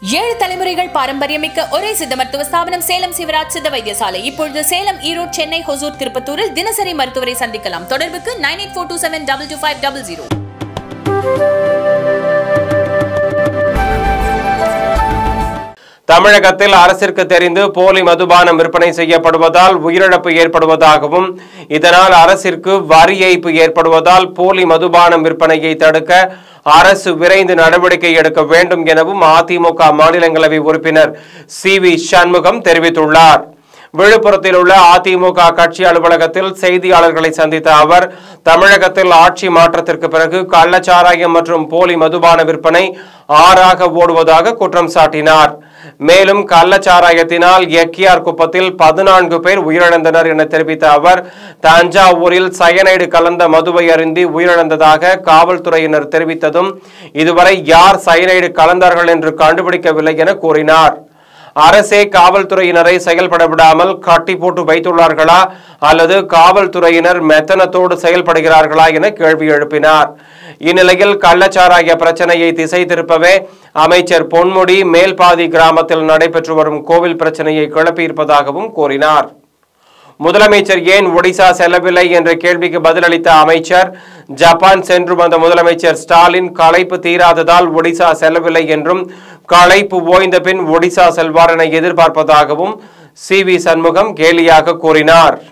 ஏழு தலைமுறைகள் பாரம்பரியமிக்க ஒரே சித்த மருத்துவ ஸ்தாபனம் சேலம் சிவராஜ் சித்த வைத்தியசாலை இப்பொழுது சேலம் ஈரோடு சென்னை ஹொசூர் திருப்பத்தூரில் தினசரி மருத்துவரை சந்திக்கலாம் தொடர்புக்கு nine eight four two seven double two five double zero தமிழகத்தில் அரசிற்கு தெரிந்து போலி மதுபானம் விற்பனை செய்யப்படுவதால் உயிரிழப்பு ஏற்படுவதாகவும் இதனால் அரசிற்கு வரி ஏய்ப்பு ஏற்படுவதால் போலி மதுபானம் விற்பனையை தடுக்க அரசு விரைந்து நடவடிக்கை எடுக்க வேண்டும் எனவும் அதிமுக மாநிலங்களவை உறுப்பினர் சி வி சண்முகம் தெரிவித்துள்ளார் விழுப்புரத்தில் உள்ள அதிமுக கட்சி அலுவலகத்தில் செய்தியாளர்களை சந்தித்த அவர் தமிழகத்தில் ஆட்சி மாற்றத்திற்கு பிறகு கள்ளச்சாராயம் மற்றும் போலி மதுபான விற்பனை ஆறாக ஓடுவதாக குற்றம் சாட்டினார் மேலும் கள்ளச்சாராயத்தினால் எக்கியார் குப்பத்தில் பதினான்கு பேர் உயிரிழந்தனர் என தெரிவித்த அவர் தஞ்சாவூரில் சயனைடு கலந்த மதுவை அருந்தி உயிரிழந்ததாக காவல்துறையினர் தெரிவித்ததும் இதுவரை யார் சயனைடு கலந்தார்கள் என்று கண்டுபிடிக்கவில்லை என கூறினார் அரசே காவல்துறையினரை செயல்பட விடாமல் கட்டி போட்டு வைத்துள்ளார்களா அல்லது காவல்துறையினர் மெத்தனத்தோடு செயல்படுகிறார்களா என கேள்வி எழுப்பினார் இந்நிலையில் கள்ளச்சாராய பிரச்சனையை திசை திருப்பவே அமைச்சர் பொன்முடி மேல்பாதி கிராமத்தில் நடைபெற்று வரும் கோவில் பிரச்சனையை கிளப்பியிருப்பதாகவும் கூறினார் முதலமைச்சர் ஏன் ஒடிசா செல்லவில்லை என்ற கேள்விக்கு பதிலளித்த அமைச்சர் ஜப்பான் சென்று வந்த முதலமைச்சர் ஸ்டாலின் களைப்பு தீராததால் ஒடிசா செல்லவில்லை என்றும் களைப்பு ஓய்ந்த பின் ஒடிசா செல்வார் என எதிர்பார்ப்பதாகவும் சி வி சண்முகம் கேலியாக கூறினார்